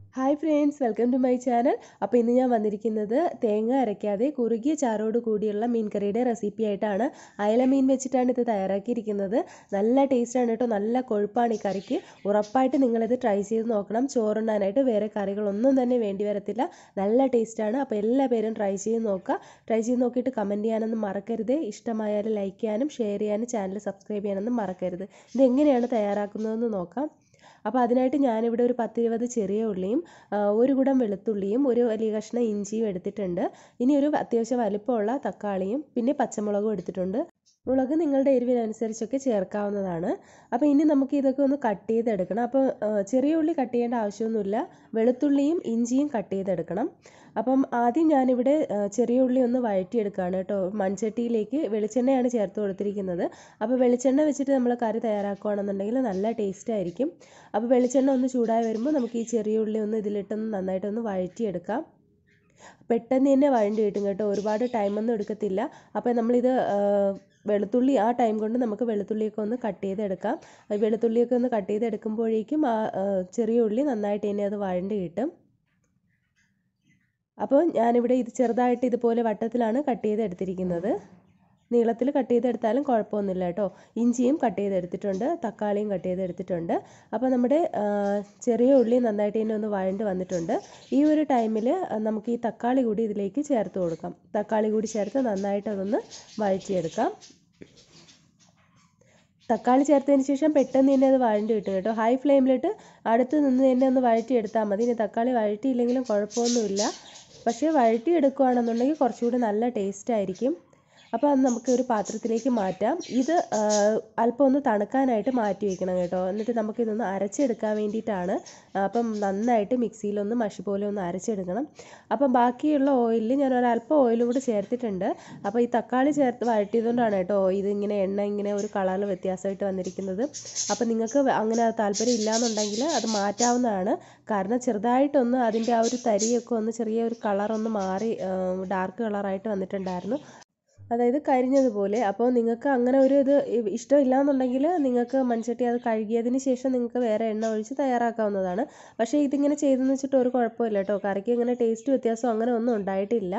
hi friends welcome to my channel അപ്പോൾ ഇന്ന് ഞാൻ വന്നിരിക്കുന്നത് തേങ്ങ അരയ്ക്കാതെ കുറുകിയ ചാറോട് കൂടിയുള്ള മീൻ കറിയുടെ റെസിപ്പി ആയിട്ടാണ് അയല മീൻ വെച്ചിട്ടാണ് ഇത് തയ്യാറാക്കിയിരിക്കുന്നത് നല്ല ടേസ്റ്റാണ് കേട്ടോ നല്ല കൊഴുപ്പാണ് ഈ കറിക്ക് ഉറപ്പായിട്ട് നിങ്ങളിത് ട്രൈ ചെയ്ത് നോക്കണം ചോറുണ്ണാനായിട്ട് വേറെ കറികളൊന്നും തന്നെ വേണ്ടി വരത്തില്ല നല്ല ടേസ്റ്റാണ് അപ്പോൾ എല്ലാ പേരും ട്രൈ ചെയ്ത് നോക്കുക ട്രൈ ചെയ്ത് നോക്കിയിട്ട് കമൻറ്റ് ചെയ്യാനൊന്നും മറക്കരുത് ഇഷ്ടമായാൽ ലൈക്ക് ചെയ്യാനും ഷെയർ ചെയ്യാനും ചാനൽ സബ്സ്ക്രൈബ് ചെയ്യാനൊന്നും മറക്കരുത് ഇത് എങ്ങനെയാണ് തയ്യാറാക്കുന്നതെന്ന് നോക്കാം അപ്പോൾ അതിനായിട്ട് ഞാനിവിടെ ഒരു പത്തിരുപത് ചെറിയ ഉള്ളിയും ഒരു കുടം വെളുത്തുള്ളിയും ഒരു വലിയ കഷ്ണം ഇഞ്ചിയും എടുത്തിട്ടുണ്ട് ഇനി ഒരു അത്യാവശ്യം വലിപ്പമുള്ള തക്കാളിയും പിന്നെ പച്ചമുളകും എടുത്തിട്ടുണ്ട് മുളക് നിങ്ങളുടെ എരിവിനനുസരിച്ചൊക്കെ ചേർക്കാവുന്നതാണ് അപ്പോൾ ഇനി നമുക്ക് ഇതൊക്കെ ഒന്ന് കട്ട് ചെയ്തെടുക്കണം അപ്പോൾ ചെറിയ ഉള്ളി കട്ട് ചെയ്യേണ്ട ആവശ്യമൊന്നുമില്ല വെളുത്തുള്ളിയും ഇഞ്ചിയും കട്ട് ചെയ്തെടുക്കണം അപ്പം ആദ്യം ഞാനിവിടെ ചെറിയ ഉള്ളി ഒന്ന് വഴറ്റിയെടുക്കുകയാണ് കേട്ടോ മൺചട്ടിയിലേക്ക് വെളിച്ചെണ്ണയാണ് ചേർത്ത് കൊടുത്തിരിക്കുന്നത് അപ്പോൾ വെളിച്ചെണ്ണ വെച്ചിട്ട് നമ്മൾ കറി തയ്യാറാക്കുകയാണെന്നുണ്ടെങ്കിൽ നല്ല ടേസ്റ്റ് ആയിരിക്കും അപ്പോൾ വെളിച്ചെണ്ണ ഒന്ന് ചൂടായി വരുമ്പോൾ നമുക്ക് ഈ ചെറിയ ഉള്ളി ഒന്ന് ഇതിലിട്ടൊന്ന് നന്നായിട്ടൊന്ന് വഴറ്റിയെടുക്കാം പെട്ടെന്ന് തന്നെ വഴണ്ടി കിട്ടും കേട്ടോ ഒരുപാട് ടൈമൊന്നും എടുക്കത്തില്ല അപ്പോൾ നമ്മളിത് വെളുത്തുള്ളി ആ ടൈം കൊണ്ട് നമുക്ക് വെളുത്തുള്ളിയൊക്കെ ഒന്ന് കട്ട് ചെയ്തെടുക്കാം വെളുത്തുള്ളിയൊക്കെ ഒന്ന് കട്ട് ചെയ്തെടുക്കുമ്പോഴേക്കും ആ ചെറിയ ഉള്ളി നന്നായിട്ട് തന്നെ അത് വഴണ്ടി കിട്ടും അപ്പോൾ ഞാനിവിടെ ഇത് ചെറുതായിട്ട് ഇതുപോലെ വട്ടത്തിലാണ് കട്ട് ചെയ്തെടുത്തിരിക്കുന്നത് നീളത്തിൽ കട്ട് ചെയ്തെടുത്താലും കുഴപ്പമൊന്നുമില്ല കേട്ടോ ഇഞ്ചിയും കട്ട് ചെയ്തെടുത്തിട്ടുണ്ട് തക്കാളിയും കട്ട് ചെയ്തെടുത്തിട്ടുണ്ട് അപ്പോൾ നമ്മുടെ ചെറിയ ഉള്ളി നന്നായിട്ട് തന്നെ ഒന്ന് വഴണ്ട് വന്നിട്ടുണ്ട് ഈ ഒരു ടൈമിൽ നമുക്ക് ഈ തക്കാളി കൂടി ഇതിലേക്ക് ചേർത്ത് കൊടുക്കാം തക്കാളി കൂടി ചേർത്ത് നന്നായിട്ട് അതൊന്ന് വഴറ്റിയെടുക്കാം തക്കാളി ചേർത്തതിന് ശേഷം പെട്ടെന്ന് തന്നെ അത് വഴണ്ടി കിട്ടും കേട്ടോ ഹൈ ഫ്ലെയിമിലിട്ട് അടുത്ത് നിന്ന് തന്നെ ഒന്ന് വഴറ്റിയെടുത്താൽ മതി ഇനി തക്കാളി വഴറ്റിയില്ലെങ്കിലും കുഴപ്പമൊന്നുമില്ല പക്ഷേ വഴറ്റിയെടുക്കുകയാണെന്നുണ്ടെങ്കിൽ കുറച്ചുകൂടി നല്ല ടേസ്റ്റ് ആയിരിക്കും അപ്പോൾ അത് നമുക്ക് ഒരു പാത്രത്തിലേക്ക് മാറ്റാം ഇത് അല്പം ഒന്ന് തണുക്കാനായിട്ട് മാറ്റി വയ്ക്കണം കേട്ടോ എന്നിട്ട് നമുക്കിതൊന്ന് അരച്ചെടുക്കാൻ വേണ്ടിയിട്ടാണ് അപ്പം നന്നായിട്ട് മിക്സിയിലൊന്ന് മഷി പോലെ ഒന്ന് അരച്ചെടുക്കണം അപ്പം ബാക്കിയുള്ള ഓയിലിൽ ഞാൻ ഒരല്പം ഓയിലും കൂടി ചേർത്തിട്ടുണ്ട് അപ്പോൾ ഈ തക്കാളി ചേർത്ത് വഴറ്റിയതുകൊണ്ടാണ് കേട്ടോ ഇതിങ്ങനെ എണ്ണ ഇങ്ങനെ ഒരു കളറിൽ വ്യത്യാസമായിട്ട് വന്നിരിക്കുന്നത് അപ്പോൾ നിങ്ങൾക്ക് അങ്ങനെ താല്പര്യം ഇല്ലയെന്നുണ്ടെങ്കിൽ അത് മാറ്റാവുന്നതാണ് കാരണം ചെറുതായിട്ടൊന്ന് അതിൻ്റെ ആ ഒരു തരിയൊക്കെ ഒന്ന് ചെറിയ ഒരു കളറൊന്ന് മാറി ഡാർക്ക് കളറായിട്ട് വന്നിട്ടുണ്ടായിരുന്നു അതായത് കരിഞ്ഞതുപോലെ അപ്പോൾ നിങ്ങൾക്ക് അങ്ങനെ ഒരു ഇത് ഇഷ്ടമില്ല എന്നുണ്ടെങ്കിൽ നിങ്ങൾക്ക് മൺചട്ടി അത് കഴുകിയതിന് ശേഷം നിങ്ങൾക്ക് വേറെ എണ്ണ ഒഴിച്ച് തയ്യാറാക്കാവുന്നതാണ് പക്ഷേ ഇതിങ്ങനെ ചെയ്തെന്ന് വെച്ചിട്ട് ഒരു കുഴപ്പമില്ല കേട്ടോ കറിക്ക് ഇങ്ങനെ ടേസ്റ്റ് വ്യത്യാസം അങ്ങനെ ഒന്നും ഉണ്ടായിട്ടില്ല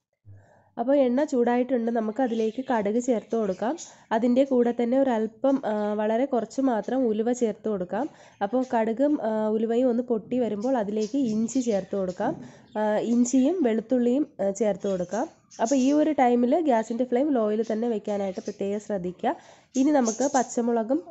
അപ്പോൾ എണ്ണ ചൂടായിട്ടുണ്ട് നമുക്ക് അതിലേക്ക് കടുക് ചേർത്ത് കൊടുക്കാം അതിൻ്റെ കൂടെ തന്നെ ഒരല്പം വളരെ കുറച്ച് മാത്രം ഉലുവ ചേർത്ത് കൊടുക്കാം അപ്പോൾ കടുകും ഉലുവയും ഒന്ന് പൊട്ടി വരുമ്പോൾ അതിലേക്ക് ഇഞ്ചി ചേർത്ത് കൊടുക്കാം ഇഞ്ചിയും വെളുത്തുള്ളിയും ചേർത്ത് കൊടുക്കാം അപ്പോൾ ഈ ഒരു ടൈമിൽ ഗ്യാസിൻ്റെ ഫ്ലെയിം ലോയിൽ തന്നെ വെക്കാനായിട്ട് പ്രത്യേകം ശ്രദ്ധിക്കുക ഇനി നമുക്ക് പച്ചമുളകും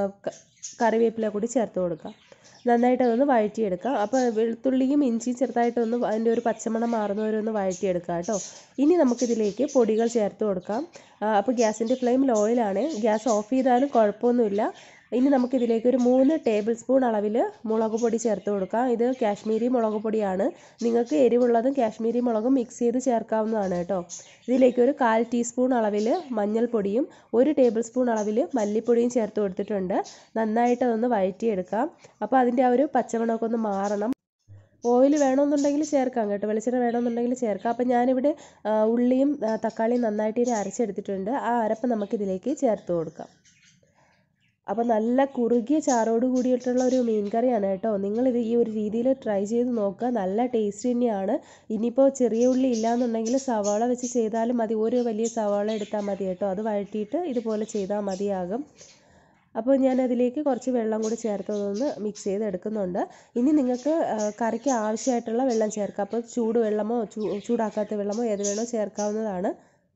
കറിവേപ്പില കൂടി ചേർത്ത് കൊടുക്കാം നന്നായിട്ട് അതൊന്ന് വഴറ്റിയെടുക്കാം അപ്പോൾ വെളുത്തുള്ളിയും ഇഞ്ചിയും ചെറുതായിട്ടൊന്ന് അതിൻ്റെ ഒരു പച്ചമണം മാറുന്നവരൊന്ന് വഴറ്റിയെടുക്കാം കേട്ടോ ഇനി നമുക്കിതിലേക്ക് പൊടികൾ ചേർത്ത് കൊടുക്കാം അപ്പോൾ ഗ്യാസിൻ്റെ ഫ്ലെയിം ലോയിലാണ് ഗ്യാസ് ഓഫ് ചെയ്താലും കുഴപ്പമൊന്നുമില്ല ഇനി നമുക്കിതിലേക്ക് ഒരു മൂന്ന് ടേബിൾ സ്പൂൺ അളവിൽ മുളക് പൊടി ചേർത്ത് കൊടുക്കാം ഇത് കാശ്മീരി മുളക് പൊടിയാണ് നിങ്ങൾക്ക് എരിവുള്ളതും കാശ്മീരി മുളകും മിക്സ് ചെയ്ത് ചേർക്കാവുന്നതാണ് കേട്ടോ ഇതിലേക്ക് ഒരു കാൽ ടീസ്പൂൺ അളവിൽ മഞ്ഞൾപ്പൊടിയും ഒരു ടേബിൾ സ്പൂൺ അളവിൽ മല്ലിപ്പൊടിയും ചേർത്ത് കൊടുത്തിട്ടുണ്ട് നന്നായിട്ട് അതൊന്ന് വഴറ്റിയെടുക്കാം അപ്പോൾ അതിൻ്റെ ആ ഒരു പച്ചമണമൊക്കെ ഒന്ന് മാറണം ഓയിൽ വേണമെന്നുണ്ടെങ്കിൽ ചേർക്കാം കേട്ടോ വെളിച്ചെണ്ണ വേണമെന്നുണ്ടെങ്കിൽ ചേർക്കാം അപ്പം ഞാനിവിടെ ഉള്ളിയും തക്കാളിയും നന്നായിട്ട് ഇനി അരച്ചെടുത്തിട്ടുണ്ട് ആ അരപ്പ് നമുക്കിതിലേക്ക് ചേർത്ത് കൊടുക്കാം അപ്പോൾ നല്ല കുറുകിയ ചാറോട് കൂടിയിട്ടുള്ള ഒരു മീൻ കറിയാണ് കേട്ടോ നിങ്ങളിത് ഈ ഒരു രീതിയിൽ ട്രൈ ചെയ്ത് നോക്കുക നല്ല ടേസ്റ്റ് തന്നെയാണ് ഇനിയിപ്പോൾ ചെറിയ ഉള്ളി ഇല്ലയെന്നുണ്ടെങ്കിൽ സവാള വെച്ച് ചെയ്താലും മതി ഒരു വലിയ സവാള എടുത്താൽ മതി കേട്ടോ അത് വഴറ്റിയിട്ട് ഇതുപോലെ ചെയ്താൽ മതിയാകും അപ്പോൾ ഞാൻ അതിലേക്ക് കുറച്ച് വെള്ളം കൂടി ചേർത്തതൊന്ന് മിക്സ് ചെയ്ത് എടുക്കുന്നുണ്ട് ഇനി നിങ്ങൾക്ക് കറിക്ക് ആവശ്യമായിട്ടുള്ള വെള്ളം ചേർക്കാം അപ്പോൾ ചൂട് വെള്ളമോ ചൂടാക്കാത്ത വെള്ളമോ ഏത് വേണോ ചേർക്കാവുന്നതാണ്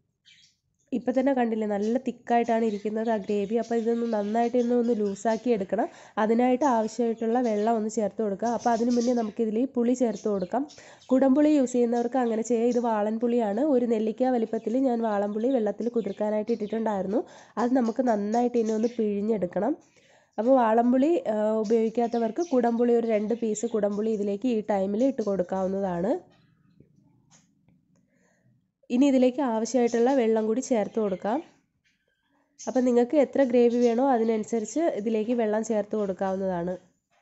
ഇപ്പം തന്നെ കണ്ടില്ലേ നല്ല തിക്കായിട്ടാണ് ഇരിക്കുന്നത് ആ ഗ്രേവി അപ്പോൾ ഇതൊന്ന് നന്നായിട്ട് ഇന്ന് ഒന്ന് ലൂസാക്കി എടുക്കണം അതിനായിട്ട് ആവശ്യമായിട്ടുള്ള വെള്ളം ഒന്ന് ചേർത്ത് കൊടുക്കുക അപ്പോൾ അതിന് മുന്നേ നമുക്കിതിൽ പുളി ചേർത്ത് കൊടുക്കാം കുടംപുളി യൂസ് ചെയ്യുന്നവർക്ക് അങ്ങനെ ചെയ്യാം ഇത് വാളൻ പുളിയാണ് ഒരു നെല്ലിക്ക വലിപ്പത്തിൽ ഞാൻ വാളൻപുളി വെള്ളത്തിൽ കുതിർക്കാനായിട്ട് ഇട്ടിട്ടുണ്ടായിരുന്നു അത് നമുക്ക് നന്നായിട്ട് ഇനി ഒന്ന് പിഴിഞ്ഞെടുക്കണം അപ്പോൾ വാളംപുളി ഉപയോഗിക്കാത്തവർക്ക് കുടംപുളി ഒരു രണ്ട് പീസ് കുടംപുളി ഇതിലേക്ക് ഈ ടൈമിൽ ഇട്ട് കൊടുക്കാവുന്നതാണ് ഇനി ഇതിലേക്ക് ആവശ്യമായിട്ടുള്ള വെള്ളം കൂടി ചേർത്ത് കൊടുക്കാം അപ്പം നിങ്ങൾക്ക് എത്ര ഗ്രേവി വേണോ അതിനനുസരിച്ച് ഇതിലേക്ക് വെള്ളം ചേർത്ത് കൊടുക്കാവുന്നതാണ്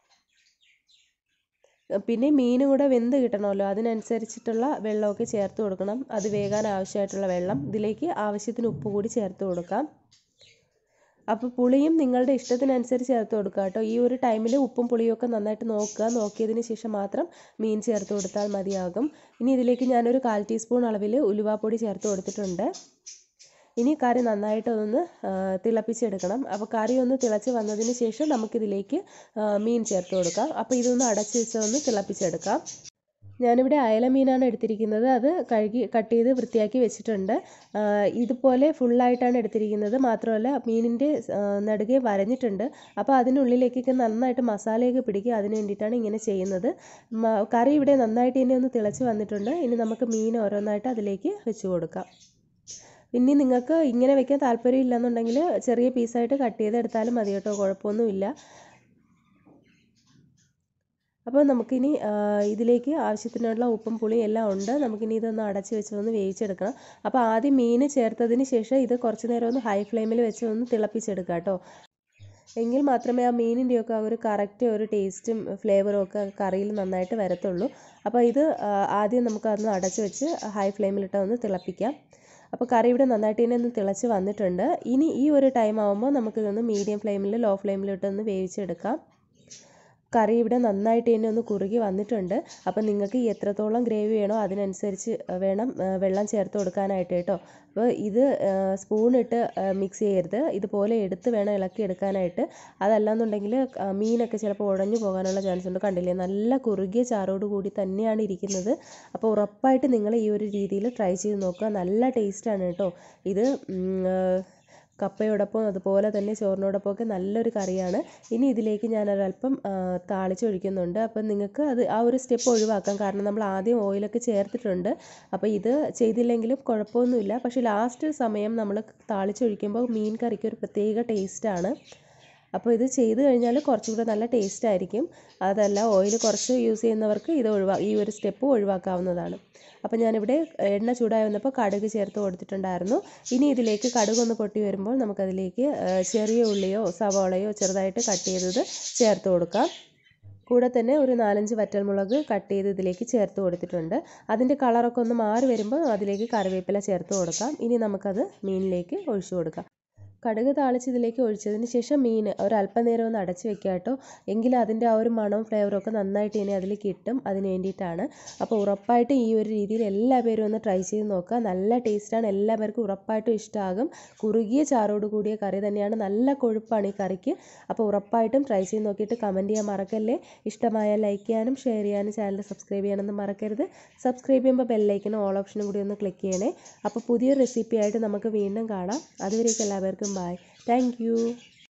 പിന്നെ മീനും കൂടെ വെന്ത് കിട്ടണമല്ലോ അതിനനുസരിച്ചിട്ടുള്ള വെള്ളമൊക്കെ ചേർത്ത് കൊടുക്കണം അത് വേകാൻ ആവശ്യമായിട്ടുള്ള വെള്ളം ഇതിലേക്ക് ആവശ്യത്തിന് ഉപ്പ് കൂടി ചേർത്ത് കൊടുക്കാം അപ്പോൾ പുളിയും നിങ്ങളുടെ ഇഷ്ടത്തിനനുസരിച്ച് ചേർത്ത് കൊടുക്കുക കേട്ടോ ഈ ഒരു ടൈമിൽ ഉപ്പും പുളിയും ഒക്കെ നന്നായിട്ട് നോക്കുക നോക്കിയതിന് ശേഷം മാത്രം മീൻ ചേർത്ത് കൊടുത്താൽ മതിയാകും ഇനി ഇതിലേക്ക് ഞാനൊരു കാൽ ടീസ്പൂൺ അളവിൽ ഉലുവാപ്പൊടി ചേർത്ത് കൊടുത്തിട്ടുണ്ട് ഇനി കറി നന്നായിട്ട് ഒന്ന് തിളപ്പിച്ചെടുക്കണം അപ്പോൾ കറി ഒന്ന് തിളച്ച് വന്നതിന് ശേഷം നമുക്കിതിലേക്ക് മീൻ ചേർത്ത് കൊടുക്കാം അപ്പോൾ ഇതൊന്ന് അടച്ച് വെച്ച് ഒന്ന് തിളപ്പിച്ചെടുക്കാം ഞാനിവിടെ അയല മീനാണ് എടുത്തിരിക്കുന്നത് അത് കഴുകി കട്ട് ചെയ്ത് വൃത്തിയാക്കി വെച്ചിട്ടുണ്ട് ഇതുപോലെ ഫുള്ളായിട്ടാണ് എടുത്തിരിക്കുന്നത് മാത്രമല്ല മീനിൻ്റെ നടുകെ വരഞ്ഞിട്ടുണ്ട് അപ്പോൾ അതിനുള്ളിലേക്കൊക്കെ നന്നായിട്ട് മസാലയൊക്കെ പിടിക്കുക അതിന് വേണ്ടിയിട്ടാണ് ഇങ്ങനെ ചെയ്യുന്നത് കറി ഇവിടെ നന്നായിട്ട് ഇനി ഒന്ന് തിളച്ച് വന്നിട്ടുണ്ട് ഇനി നമുക്ക് മീൻ ഓരോന്നായിട്ട് അതിലേക്ക് വെച്ച് കൊടുക്കാം ഇനി നിങ്ങൾക്ക് ഇങ്ങനെ വെക്കാൻ താല്പര്യം ഇല്ലെന്നുണ്ടെങ്കിൽ ചെറിയ പീസായിട്ട് കട്ട് ചെയ്തെടുത്താലും മതി കേട്ടോ കുഴപ്പമൊന്നുമില്ല അപ്പോൾ നമുക്കിനി ഇതിലേക്ക് ആവശ്യത്തിനുള്ള ഉപ്പും പുളിയും എല്ലാം ഉണ്ട് നമുക്കിനി ഇതൊന്ന് അടച്ച് വെച്ച് ഒന്ന് വേവിച്ചെടുക്കണം അപ്പോൾ ആദ്യം മീൻ ചേർത്തതിന് ശേഷം ഇത് കുറച്ച് നേരം ഒന്ന് ഹൈ ഫ്ലെയിമിൽ വെച്ച് ഒന്ന് തിളപ്പിച്ചെടുക്കുക കേട്ടോ എങ്കിൽ മാത്രമേ ആ മീനിൻ്റെയൊക്കെ ആ ഒരു കറക്റ്റ് ഒരു ടേസ്റ്റും ഫ്ലേവറും ഒക്കെ കറിയിൽ നന്നായിട്ട് വരത്തുള്ളൂ അപ്പോൾ ഇത് ആദ്യം നമുക്ക് അതൊന്ന് അടച്ച് വെച്ച് ഹൈ ഫ്ലെയിമിലിട്ട് ഒന്ന് തിളപ്പിക്കാം അപ്പോൾ കറി ഇവിടെ നന്നായിട്ട് തന്നെ ഒന്ന് തിളച്ച് വന്നിട്ടുണ്ട് ഇനി ഈ ഒരു ടൈം ആകുമ്പോൾ നമുക്കിതൊന്ന് മീഡിയം ഫ്ലെയിമിൽ ലോ ഫ്ലെയിമിലിട്ടൊന്ന് വേവിച്ചെടുക്കാം കറി ഇവിടെ നന്നായിട്ട് തന്നെ ഒന്ന് കുറുകി വന്നിട്ടുണ്ട് അപ്പം നിങ്ങൾക്ക് എത്രത്തോളം ഗ്രേവി വേണോ അതിനനുസരിച്ച് വേണം വെള്ളം ചേർത്ത് കൊടുക്കാനായിട്ട് കേട്ടോ അപ്പോൾ ഇത് സ്പൂണിട്ട് മിക്സ് ചെയ്യരുത് ഇതുപോലെ എടുത്ത് വേണം ഇളക്കി എടുക്കാനായിട്ട് അതല്ലാന്നുണ്ടെങ്കിൽ മീനൊക്കെ ചിലപ്പോൾ ഉടഞ്ഞു പോകാനുള്ള ചാൻസ് ഉണ്ട് കണ്ടില്ലേ നല്ല കുറുകിയ ചാറോട് കൂടി തന്നെയാണ് ഇരിക്കുന്നത് അപ്പോൾ ഉറപ്പായിട്ട് നിങ്ങൾ ഈ ഒരു രീതിയിൽ ട്രൈ ചെയ്ത് നോക്കുക നല്ല ടേസ്റ്റാണ് കേട്ടോ ഇത് കപ്പയോടൊപ്പം അതുപോലെ തന്നെ ചോറിനോടൊപ്പം ഒക്കെ നല്ലൊരു കറിയാണ് ഇനി ഇതിലേക്ക് ഞാൻ ഒരല്പം താളിച്ചൊഴിക്കുന്നുണ്ട് അപ്പം നിങ്ങൾക്ക് അത് ആ ഒരു സ്റ്റെപ്പ് ഒഴിവാക്കാം കാരണം നമ്മൾ ആദ്യം ഓയിലൊക്കെ ചേർത്തിട്ടുണ്ട് അപ്പോൾ ഇത് ചെയ്തില്ലെങ്കിലും കുഴപ്പമൊന്നുമില്ല പക്ഷേ ലാസ്റ്റ് സമയം നമ്മൾ താളിച്ചൊഴിക്കുമ്പോൾ മീൻ കറിക്ക് ഒരു പ്രത്യേക ടേസ്റ്റാണ് അപ്പോൾ ഇത് ചെയ്ത് കഴിഞ്ഞാൽ കുറച്ചും കൂടെ നല്ല ടേസ്റ്റ് ആയിരിക്കും അതല്ല ഓയിൽ കുറച്ച് യൂസ് ചെയ്യുന്നവർക്ക് ഇത് ഒഴിവാ ഈ ഒരു സ്റ്റെപ്പ് ഒഴിവാക്കാവുന്നതാണ് അപ്പോൾ ഞാനിവിടെ എണ്ണ ചൂടായി വന്നപ്പോൾ കടുക് ചേർത്ത് കൊടുത്തിട്ടുണ്ടായിരുന്നു ഇനി ഇതിലേക്ക് കടുക് ഒന്ന് പൊട്ടി വരുമ്പോൾ നമുക്കതിലേക്ക് ചെറിയ ഉള്ളിയോ സവാളയോ ചെറുതായിട്ട് കട്ട് ചെയ്തത് ചേർത്ത് കൊടുക്കാം കൂടെ തന്നെ ഒരു നാലഞ്ച് വറ്റൽമുളക് കട്ട് ചെയ്ത് ഇതിലേക്ക് ചേർത്ത് കൊടുത്തിട്ടുണ്ട് അതിൻ്റെ കളറൊക്കെ ഒന്ന് മാറി വരുമ്പോൾ അതിലേക്ക് കറിവേപ്പില ചേർത്ത് കൊടുക്കാം ഇനി നമുക്കത് മീനിലേക്ക് ഒഴിച്ചു കൊടുക്കാം കടുക് താളിച്ച് ഇതിലേക്ക് ഒഴിച്ചതിന് ശേഷം മീൻ ഒരല്പനേരം ഒന്ന് അടച്ച് വെക്കുക കേട്ടോ എങ്കിൽ അതിൻ്റെ ആ ഒരു മണവും ഫ്ലേവറും ഒക്കെ നന്നായിട്ട് ഇനി അതിൽ കിട്ടും അതിന് വേണ്ടിയിട്ടാണ് അപ്പോൾ ഉറപ്പായിട്ടും ഈ ഒരു രീതിയിൽ എല്ലാ പേരും ഒന്ന് ട്രൈ ചെയ്ത് നോക്കുക നല്ല ടേസ്റ്റാണ് എല്ലാവർക്കും ഉറപ്പായിട്ടും ഇഷ്ടമാകും കുറുകിയ ചാറോട് കൂടിയ കറി തന്നെയാണ് നല്ല കൊഴുപ്പാണ് ഈ കറിക്ക് അപ്പോൾ ഉറപ്പായിട്ടും ട്രൈ ചെയ്ത് നോക്കിയിട്ട് കമൻറ്റ് ചെയ്യാൻ മറക്കല്ലേ ഇഷ്ടമായാൽ ലൈക്ക് ചെയ്യാനും ഷെയർ ചെയ്യാനും ചാനൽ സബ്സ്ക്രൈബ് ചെയ്യാനൊന്നും മറക്കരുത് സബ്സ്ക്രൈബ് ചെയ്യുമ്പോൾ ബെല്ലൈക്കനും ഓൾ ഓപ്ഷനും കൂടി ഒന്ന് ക്ലിക്ക് ചെയ്യണേ അപ്പോൾ പുതിയൊരു റെസിപ്പി ആയിട്ട് നമുക്ക് വീണ്ടും കാണാം അതുവരേക്കും എല്ലാവർക്കും ബൈ താങ്ക്